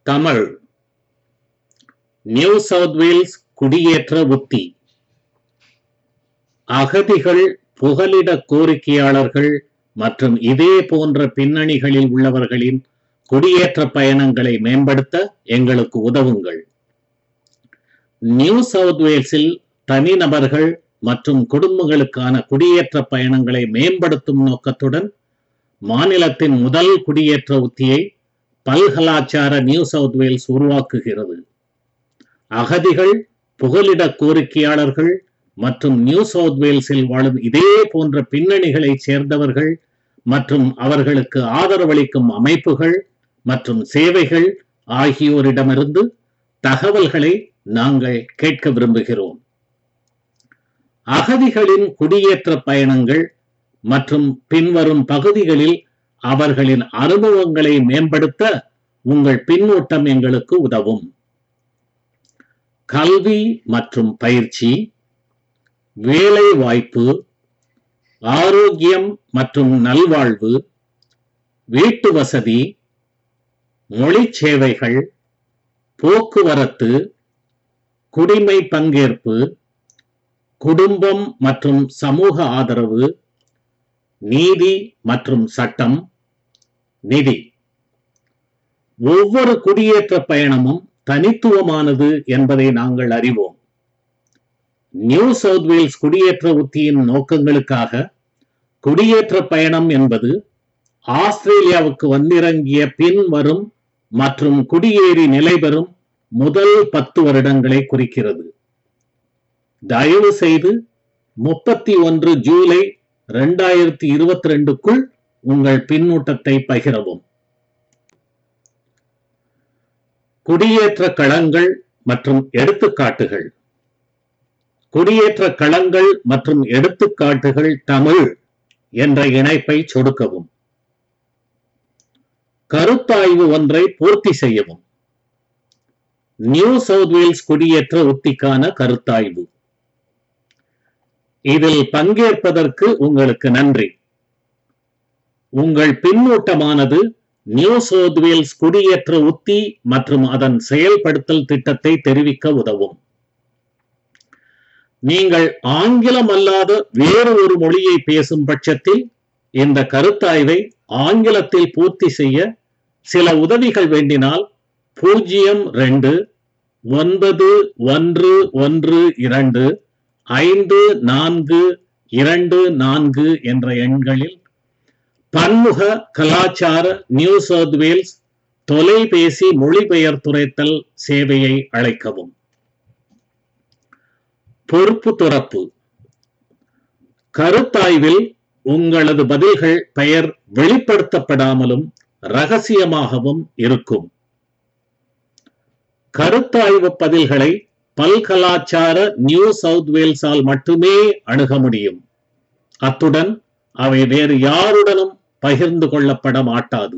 Tamil new South Wales குடியேற்ற உத்தி அகதிகள் புகலிட கோரிக்கையாளர்கள் மற்றும் இதே போன்ற பின்னணிகளில் உள்ளவர்களின் குடியேற்ற பயணங்களை மேம்படுத்த எங்களுக்கு உதவுங்கள் நியூ சவுத் வேல்ஸில் தனிநபர்கள் மற்றும் குடும்பங்களுக்கான குடியேற்ற பயணங்களை மேம்படுத்தும் நோக்கத்துடன் மாநிலத்தின் முதல் குடியேற்ற உத்தியை பல்கலாச்சார நியூ சவுத் வேல்ஸ் உருவாக்குகிறது அகதிகள் புகலிட கோரிக்கையாளர்கள் மற்றும் நியூ சவுத் வேல்ஸில் வாழும் இதே போன்ற பின்னணிகளைச் சேர்ந்தவர்கள் மற்றும் அவர்களுக்கு ஆதரவளிக்கும் அமைப்புகள் மற்றும் சேவைகள் ஆகியோரிடமிருந்து தகவல்களை நாங்கள் கேட்க விரும்புகிறோம் அகதிகளின் குடியேற்ற பயணங்கள் மற்றும் பின்வரும் பகுதிகளில் அவர்களின் அனுபவங்களை மேம்படுத்த உங்கள் பின்னூட்டம் எங்களுக்கு உதவும் கல்வி மற்றும் பயிற்சி வேலை வாய்ப்பு ஆரோக்கியம் மற்றும் நல்வாழ்வு வீட்டு வசதி மொழி சேவைகள் போக்குவரத்து குடிமை பங்கேற்பு குடும்பம் மற்றும் சமூக ஆதரவு நீதி மற்றும் சட்டம் நிதி ஒவ்வொரு குடியேற்ற பயணமும் தனித்துவமானது என்பதை நாங்கள் அறிவோம் நியூ சவுத் வேல்ஸ் குடியேற்ற உத்தியின் நோக்கங்களுக்காக குடியேற்ற பயணம் என்பது ஆஸ்திரேலியாவுக்கு வந்திறங்கிய பின் வரும் மற்றும் குடியேறி நிலை பெறும் முதல் பத்து வருடங்களை குறிக்கிறது தயவு செய்து முப்பத்தி ஒன்று ஜூலை இரண்டாயிரத்தி இருபத்தி ரெண்டுக்குள் உங்கள் பின்னூட்டத்தை பகிரவும் குடியேற்ற களங்கள் மற்றும் எடுத்துக்காட்டுகள் குடியேற்ற களங்கள் மற்றும் எடுத்துக்காட்டுகள் தமிழ் என்ற இணைப்பை சொடுக்கவும் கருத்தாய்வு ஒன்றை பூர்த்தி செய்யவும் நியூ சவுத் வேல்ஸ் குடியேற்ற உத்திக்கான கருத்தாய்வு இதில் பங்கேற்பதற்கு உங்களுக்கு நன்றி உங்கள் பின்னூட்டமானது நியூ சவுத் வேல்ஸ் குடியேற்ற உத்தி மற்றும் அதன் செயல்படுத்தல் திட்டத்தை தெரிவிக்க உதவும் நீங்கள் ஆங்கிலம் அல்லாத வேறு ஒரு மொழியை பேசும் பட்சத்தில் இந்த கருத்தாய்வை ஆங்கிலத்தில் பூர்த்தி செய்ய சில உதவிகள் வேண்டினால் பூஜ்ஜியம் ரெண்டு ஒன்பது ஒன்று ஒன்று இரண்டு ஐந்து நான்கு இரண்டு நான்கு என்ற எண்களில் பன்முக கலாச்சார நியூ சவுத் வேல்ஸ் தொலைபேசி மொழிபெயர்த்துரைத்தல் சேவையை அழைக்கவும் பொறுப்பு துறப்பு கருத்தாய்வில் உங்களது பதில்கள் பெயர் வெளிப்படுத்தப்படாமலும் ரகசியமாகவும் இருக்கும் கருத்தாய்வு பதில்களை பல்கலாச்சார நியூ சவுத் வேல்ஸால் மட்டுமே அணுக முடியும் அத்துடன் அவை வேறு யாருடனும் பகிர்ந்து கொள்ளப்பட மாட்டாது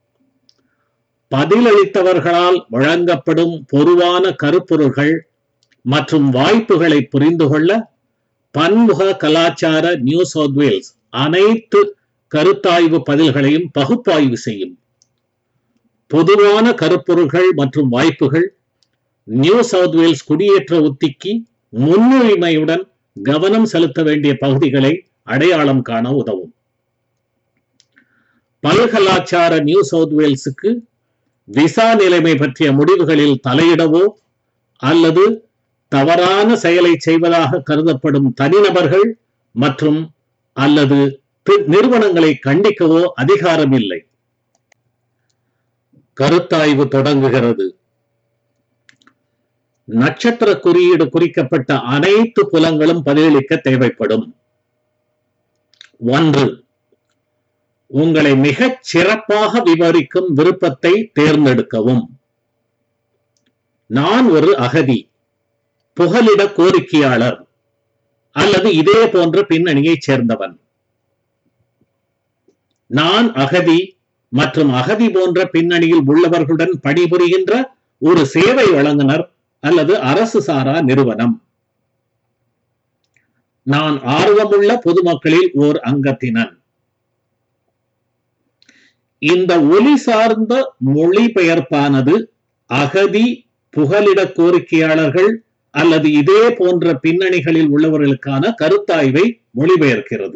பதிலளித்தவர்களால் வழங்கப்படும் பொதுவான கருப்பொருள்கள் மற்றும் வாய்ப்புகளை புரிந்து கொள்ள பன்முக கலாச்சார நியூ சவுத் வேல்ஸ் அனைத்து கருத்தாய்வு பதில்களையும் பகுப்பாய்வு செய்யும் பொதுவான கருப்பொருள்கள் மற்றும் வாய்ப்புகள் நியூ சவுத் வேல்ஸ் குடியேற்ற உத்திக்கு முன்னுரிமையுடன் கவனம் செலுத்த வேண்டிய பகுதிகளை அடையாளம் காண உதவும் பல்கலாச்சார நியூ சவுத் வேல்ஸுக்கு விசா நிலைமை பற்றிய முடிவுகளில் தலையிடவோ அல்லது தவறான செயலை செய்வதாக கருதப்படும் தனிநபர்கள் மற்றும் அல்லது நிறுவனங்களை கண்டிக்கவோ அதிகாரம் இல்லை கருத்தாய்வு தொடங்குகிறது நட்சத்திர குறியீடு குறிக்கப்பட்ட அனைத்து புலங்களும் பதிலளிக்க தேவைப்படும் ஒன்று உங்களை மிகச் சிறப்பாக விவரிக்கும் விருப்பத்தை தேர்ந்தெடுக்கவும் நான் ஒரு அகதி புகலிட கோரிக்கையாளர் அல்லது இதே போன்ற பின்னணியைச் சேர்ந்தவன் நான் அகதி மற்றும் அகதி போன்ற பின்னணியில் உள்ளவர்களுடன் பணிபுரிகின்ற ஒரு சேவை வழங்குனர் அல்லது அரசு சாரா நிறுவனம் நான் ஆர்வமுள்ள பொதுமக்களில் ஓர் அங்கத்தினன் இந்த ஒலி சார்ந்த மொழிபெயர்ப்பானது அகதி புகலிட கோரிக்கையாளர்கள் அல்லது இதே போன்ற பின்னணிகளில் உள்ளவர்களுக்கான கருத்தாய்வை மொழிபெயர்க்கிறது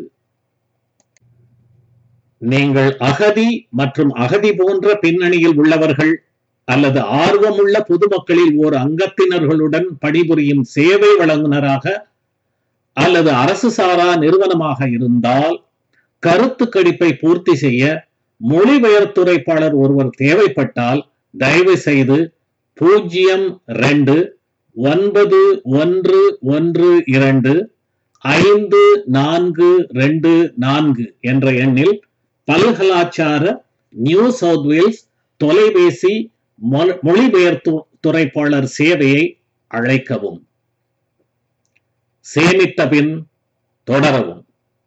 நீங்கள் அகதி மற்றும் அகதி போன்ற பின்னணியில் உள்ளவர்கள் அல்லது ஆர்வமுள்ள பொதுமக்களில் ஓர் அங்கத்தினர்களுடன் பணிபுரியும் சேவை வழங்குனராக அல்லது அரசு சாரா நிறுவனமாக இருந்தால் கருத்து கணிப்பை பூர்த்தி செய்ய மொழிபெயர்த்துரைப்பாளர் ஒருவர் தேவைப்பட்டால் தயவு செய்து பூஜ்ஜியம் ரெண்டு ஒன்பது ஒன்று ஒன்று இரண்டு ஐந்து நான்கு ரெண்டு நான்கு என்ற எண்ணில் பல்கலாச்சார நியூ சவுத் வேல்ஸ் தொலைபேசி மொழிபெயர்த்து துறைப்பாளர் சேவையை அழைக்கவும் சேமித்த பின் தொடரவும்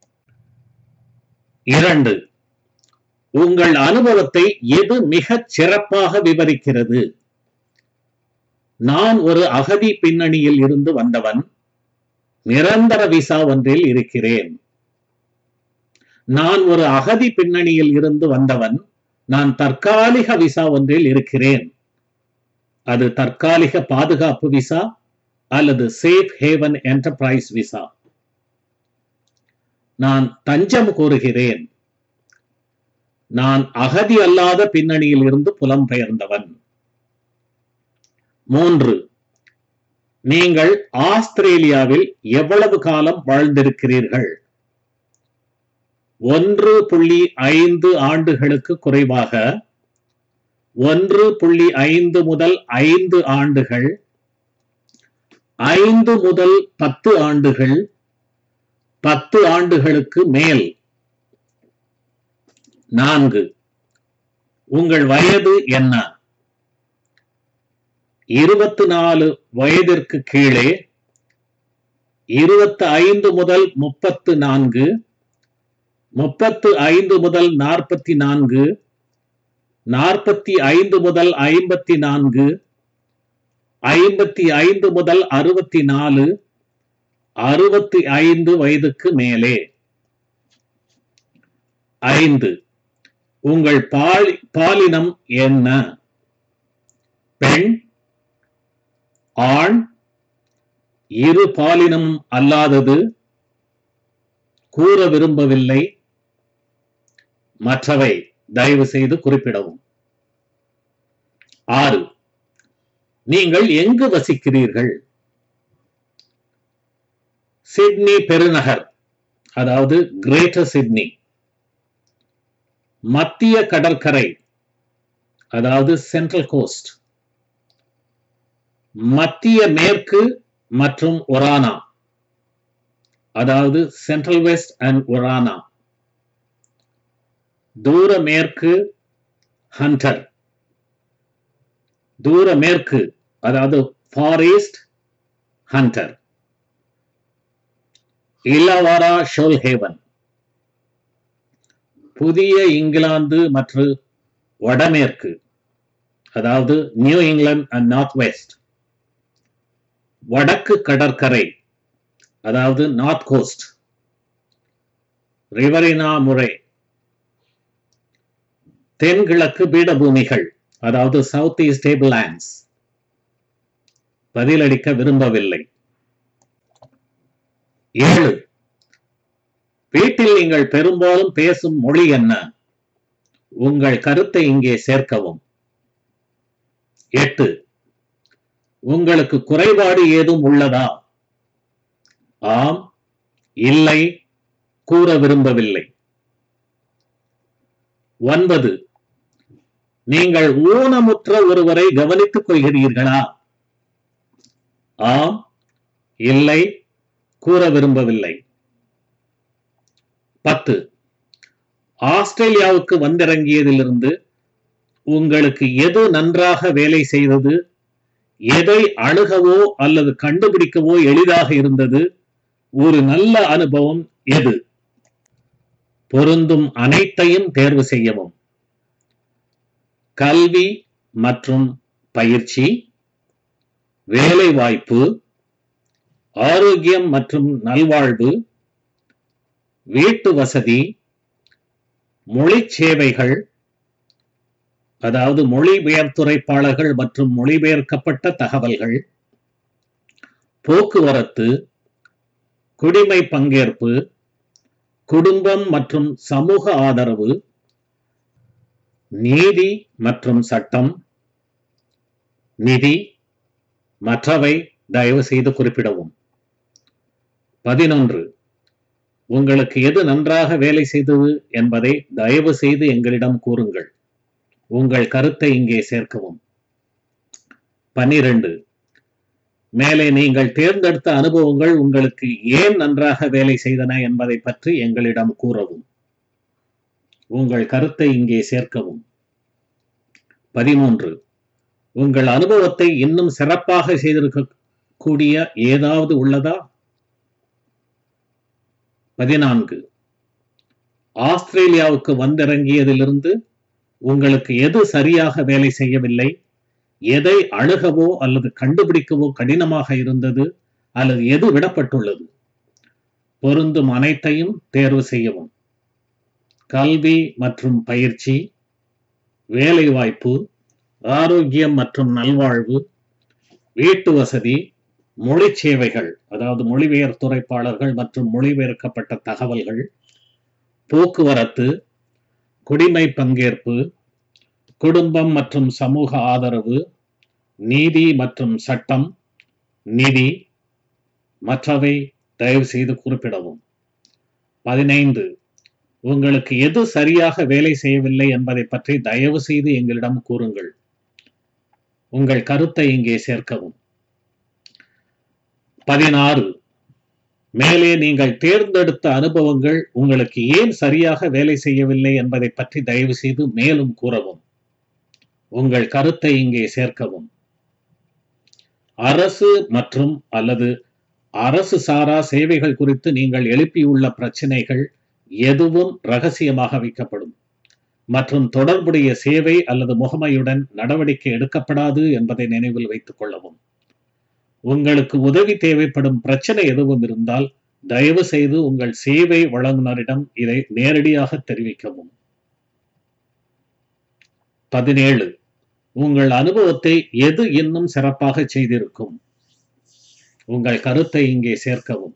இரண்டு உங்கள் அனுபவத்தை எது மிகச் சிறப்பாக விவரிக்கிறது நான் ஒரு அகதி பின்னணியில் இருந்து வந்தவன் நிரந்தர விசா ஒன்றில் இருக்கிறேன் நான் ஒரு அகதி பின்னணியில் இருந்து வந்தவன் நான் தற்காலிக விசா ஒன்றில் இருக்கிறேன் அது தற்காலிக பாதுகாப்பு விசா அல்லது சேஃப் ஹேவன் என்டர்பிரைஸ் விசா நான் தஞ்சம் கோருகிறேன் நான் அகதி அல்லாத பின்னணியில் இருந்து புலம்பெயர்ந்தவன் மூன்று நீங்கள் ஆஸ்திரேலியாவில் எவ்வளவு காலம் வாழ்ந்திருக்கிறீர்கள் ஒன்று புள்ளி ஐந்து ஆண்டுகளுக்கு குறைவாக ஒன்று புள்ளி ஐந்து முதல் ஐந்து ஆண்டுகள் ஐந்து முதல் பத்து ஆண்டுகள் பத்து ஆண்டுகளுக்கு மேல் நான்கு உங்கள் வயது என்ன இருபத்தி நாலு வயதிற்கு கீழே இருபத்தி ஐந்து முதல் முப்பத்து நான்கு முப்பத்து ஐந்து முதல் நாற்பத்தி நான்கு நாற்பத்தி ஐந்து முதல் ஐம்பத்தி நான்கு ஐம்பத்தி ஐந்து முதல் அறுபத்தி நாலு அறுபத்தி ஐந்து வயதுக்கு மேலே ஐந்து உங்கள் பாலி பாலினம் என்ன பெண் ஆண் இரு பாலினம் அல்லாதது கூற விரும்பவில்லை மற்றவை தயவு செய்து குறிப்பிடவும் ஆறு நீங்கள் எங்கு வசிக்கிறீர்கள் சிட்னி பெருநகர் அதாவது கிரேட்டர் சிட்னி மத்திய கடற்கரை அதாவது சென்ட்ரல் கோஸ்ட் மத்திய மேற்கு மற்றும் ஒரானா அதாவது சென்ட்ரல் வெஸ்ட் அண்ட் ஒரானா தூர மேற்கு ஹண்டர் தூர மேற்கு அதாவது ஃபாரஸ்ட் ஹண்டர் இலவாரா ஷோல்ஹேவன் புதிய இங்கிலாந்து மற்றும் வடமேற்கு அதாவது New England and North West வடக்கு கடற்கரை அதாவது நார்த் கோஸ்ட் ரிவரினா முறை தென்கிழக்கு பீடபூமிகள் அதாவது சவுத் ஈஸ்ட் டேபிள் லேண்ட்ஸ் பதிலளிக்க விரும்பவில்லை ஏழு வீட்டில் நீங்கள் பெரும்பாலும் பேசும் மொழி என்ன உங்கள் கருத்தை இங்கே சேர்க்கவும் எட்டு உங்களுக்கு குறைபாடு ஏதும் உள்ளதா ஆம் இல்லை கூற விரும்பவில்லை ஒன்பது நீங்கள் ஊனமுற்ற ஒருவரை கவனித்துக் கொள்கிறீர்களா ஆம் இல்லை கூற விரும்பவில்லை பத்து ஆஸ்திரேலியாவுக்கு வந்திறங்கியதிலிருந்து உங்களுக்கு எது நன்றாக வேலை செய்தது எதை அணுகவோ அல்லது கண்டுபிடிக்கவோ எளிதாக இருந்தது ஒரு நல்ல அனுபவம் எது பொருந்தும் அனைத்தையும் தேர்வு செய்யவும் கல்வி மற்றும் பயிற்சி வேலை வாய்ப்பு ஆரோக்கியம் மற்றும் நல்வாழ்வு வீட்டு வசதி மொழி சேவைகள் அதாவது மொழிபெயர்த்துரைப்பாளர்கள் மற்றும் மொழிபெயர்க்கப்பட்ட தகவல்கள் போக்குவரத்து குடிமை பங்கேற்பு குடும்பம் மற்றும் சமூக ஆதரவு நீதி மற்றும் சட்டம் நிதி மற்றவை தயவு செய்து குறிப்பிடவும் பதினொன்று உங்களுக்கு எது நன்றாக வேலை செய்தது என்பதை தயவு செய்து எங்களிடம் கூறுங்கள் உங்கள் கருத்தை இங்கே சேர்க்கவும் பனிரெண்டு மேலே நீங்கள் தேர்ந்தெடுத்த அனுபவங்கள் உங்களுக்கு ஏன் நன்றாக வேலை செய்தன என்பதை பற்றி எங்களிடம் கூறவும் உங்கள் கருத்தை இங்கே சேர்க்கவும் பதிமூன்று உங்கள் அனுபவத்தை இன்னும் சிறப்பாக செய்திருக்க கூடிய ஏதாவது உள்ளதா பதினான்கு ஆஸ்திரேலியாவுக்கு வந்திறங்கியதிலிருந்து உங்களுக்கு எது சரியாக வேலை செய்யவில்லை எதை அணுகவோ அல்லது கண்டுபிடிக்கவோ கடினமாக இருந்தது அல்லது எது விடப்பட்டுள்ளது பொருந்தும் அனைத்தையும் தேர்வு செய்யவும் கல்வி மற்றும் பயிற்சி வேலைவாய்ப்பு ஆரோக்கியம் மற்றும் நல்வாழ்வு வீட்டு வசதி மொழி சேவைகள் அதாவது மொழிபெயர் துறைப்பாளர்கள் மற்றும் மொழிபெயர்க்கப்பட்ட தகவல்கள் போக்குவரத்து குடிமை பங்கேற்பு குடும்பம் மற்றும் சமூக ஆதரவு நீதி மற்றும் சட்டம் நிதி மற்றவை தயவு செய்து குறிப்பிடவும் பதினைந்து உங்களுக்கு எது சரியாக வேலை செய்யவில்லை என்பதை பற்றி தயவு செய்து எங்களிடம் கூறுங்கள் உங்கள் கருத்தை இங்கே சேர்க்கவும் பதினாறு மேலே நீங்கள் தேர்ந்தெடுத்த அனுபவங்கள் உங்களுக்கு ஏன் சரியாக வேலை செய்யவில்லை என்பதை பற்றி தயவு செய்து மேலும் கூறவும் உங்கள் கருத்தை இங்கே சேர்க்கவும் அரசு மற்றும் அல்லது அரசு சாரா சேவைகள் குறித்து நீங்கள் எழுப்பியுள்ள பிரச்சனைகள் எதுவும் ரகசியமாக வைக்கப்படும் மற்றும் தொடர்புடைய சேவை அல்லது முகமையுடன் நடவடிக்கை எடுக்கப்படாது என்பதை நினைவில் வைத்துக் கொள்ளவும் உங்களுக்கு உதவி தேவைப்படும் பிரச்சனை எதுவும் இருந்தால் தயவு செய்து உங்கள் சேவை வழங்குனரிடம் இதை நேரடியாக தெரிவிக்கவும் பதினேழு உங்கள் அனுபவத்தை எது இன்னும் சிறப்பாக செய்திருக்கும் உங்கள் கருத்தை இங்கே சேர்க்கவும்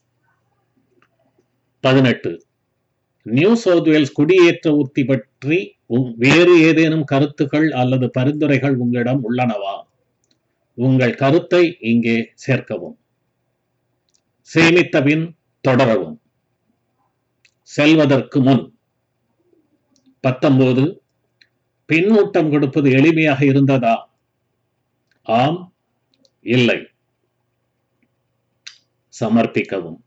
பதினெட்டு நியூ சவுத் வேல்ஸ் குடியேற்ற உத்தி பற்றி வேறு ஏதேனும் கருத்துக்கள் அல்லது பரிந்துரைகள் உங்களிடம் உள்ளனவா உங்கள் கருத்தை இங்கே சேர்க்கவும் சேமித்த பின் தொடரவும் செல்வதற்கு முன் பத்தொன்பது பின்னூட்டம் கொடுப்பது எளிமையாக இருந்ததா ஆம் இல்லை சமர்ப்பிக்கவும்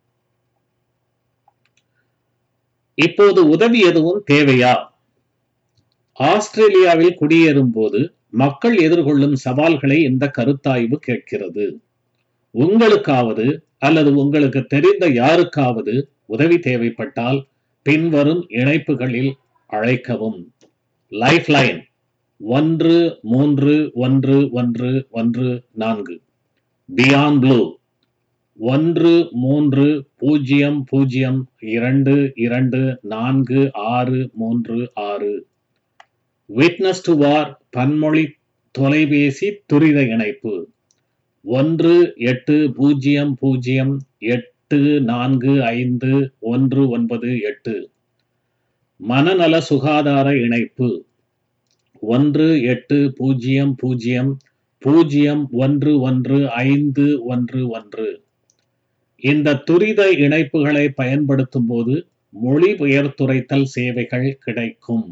இப்போது உதவி எதுவும் தேவையா ஆஸ்திரேலியாவில் குடியேறும் போது மக்கள் எதிர்கொள்ளும் சவால்களை இந்த கருத்தாய்வு கேட்கிறது உங்களுக்காவது அல்லது உங்களுக்கு தெரிந்த யாருக்காவது உதவி தேவைப்பட்டால் பின்வரும் இணைப்புகளில் அழைக்கவும் லைஃப் லைன் ஒன்று மூன்று ஒன்று ஒன்று ஒன்று நான்கு பியாண்ட் ப்ளூ ஒன்று மூன்று பூஜ்ஜியம் பூஜ்ஜியம் இரண்டு இரண்டு நான்கு ஆறு மூன்று ஆறு விட்னஸ் டு வார் பன்மொழி தொலைபேசி துரித இணைப்பு ஒன்று எட்டு பூஜ்ஜியம் பூஜ்ஜியம் எட்டு நான்கு ஐந்து ஒன்று ஒன்பது எட்டு மனநல சுகாதார இணைப்பு ஒன்று எட்டு பூஜ்ஜியம் பூஜ்ஜியம் பூஜ்ஜியம் ஒன்று ஒன்று ஐந்து ஒன்று ஒன்று இந்த துரித இணைப்புகளை பயன்படுத்தும் போது மொழிபெயர்த்துரைத்தல் சேவைகள் கிடைக்கும்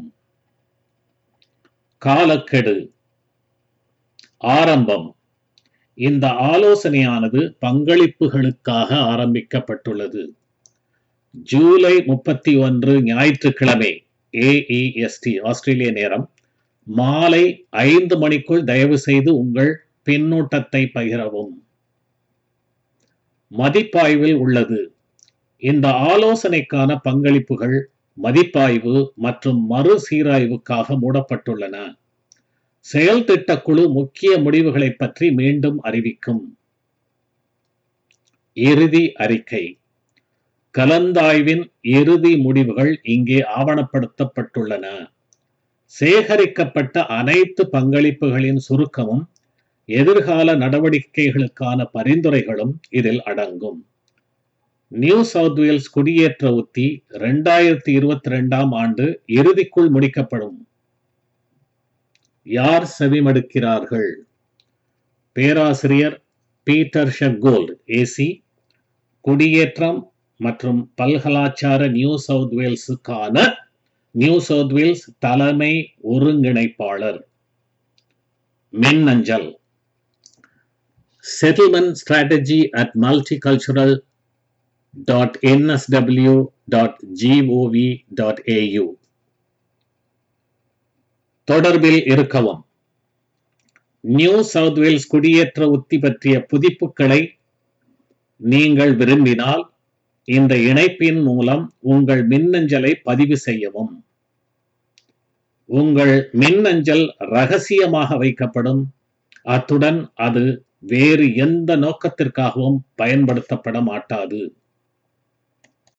காலக்கெடு ஆரம்பம் இந்த ஆலோசனையானது பங்களிப்புகளுக்காக ஆரம்பிக்கப்பட்டுள்ளது ஜூலை முப்பத்தி ஒன்று ஞாயிற்றுக்கிழமை ஏஇஎஸ்டி ஆஸ்திரேலிய நேரம் மாலை ஐந்து மணிக்குள் தயவு செய்து உங்கள் பின்னூட்டத்தை பகிரவும் மதிப்பாய்வில் உள்ளது இந்த ஆலோசனைக்கான பங்களிப்புகள் மதிப்பாய்வு மற்றும் மறுசீராய்வுக்காக மூடப்பட்டுள்ளன செயல் திட்டக்குழு முக்கிய முடிவுகளை பற்றி மீண்டும் அறிவிக்கும் இறுதி அறிக்கை கலந்தாய்வின் இறுதி முடிவுகள் இங்கே ஆவணப்படுத்தப்பட்டுள்ளன சேகரிக்கப்பட்ட அனைத்து பங்களிப்புகளின் சுருக்கமும் எதிர்கால நடவடிக்கைகளுக்கான பரிந்துரைகளும் இதில் அடங்கும் நியூ சவுத் வேல்ஸ் குடியேற்ற உத்தி இரண்டாயிரத்தி இருபத்தி ரெண்டாம் ஆண்டு இறுதிக்குள் முடிக்கப்படும் யார் செவிமடுக்கிறார்கள் பேராசிரியர் பீட்டர் ஷெக்கோல்ட் ஏசி குடியேற்றம் மற்றும் பல்கலாச்சார நியூ சவுத் வேல்ஸுக்கான நியூ சவுத் வேல்ஸ் தலைமை ஒருங்கிணைப்பாளர் மின்னஞ்சல் settlement strategy at multicultural dot NSW dot GOV dot AU தொடர்பில் இருக்கவும் நியூ சவுத் வேல்ஸ் குடியேற்ற உத்தி பற்றிய புதுப்புகளை நீங்கள் விரும்பினால் இந்த இணைப்பின் மூலம் உங்கள் மின்னஞ்சலை பதிவு செய்யவும் உங்கள் மின்னஞ்சல் ரகசியமாக வைக்கப்படும் அத்துடன் அது வேறு எந்த நோக்கத்திற்காகவும் பயன்படுத்தப்பட மாட்டாது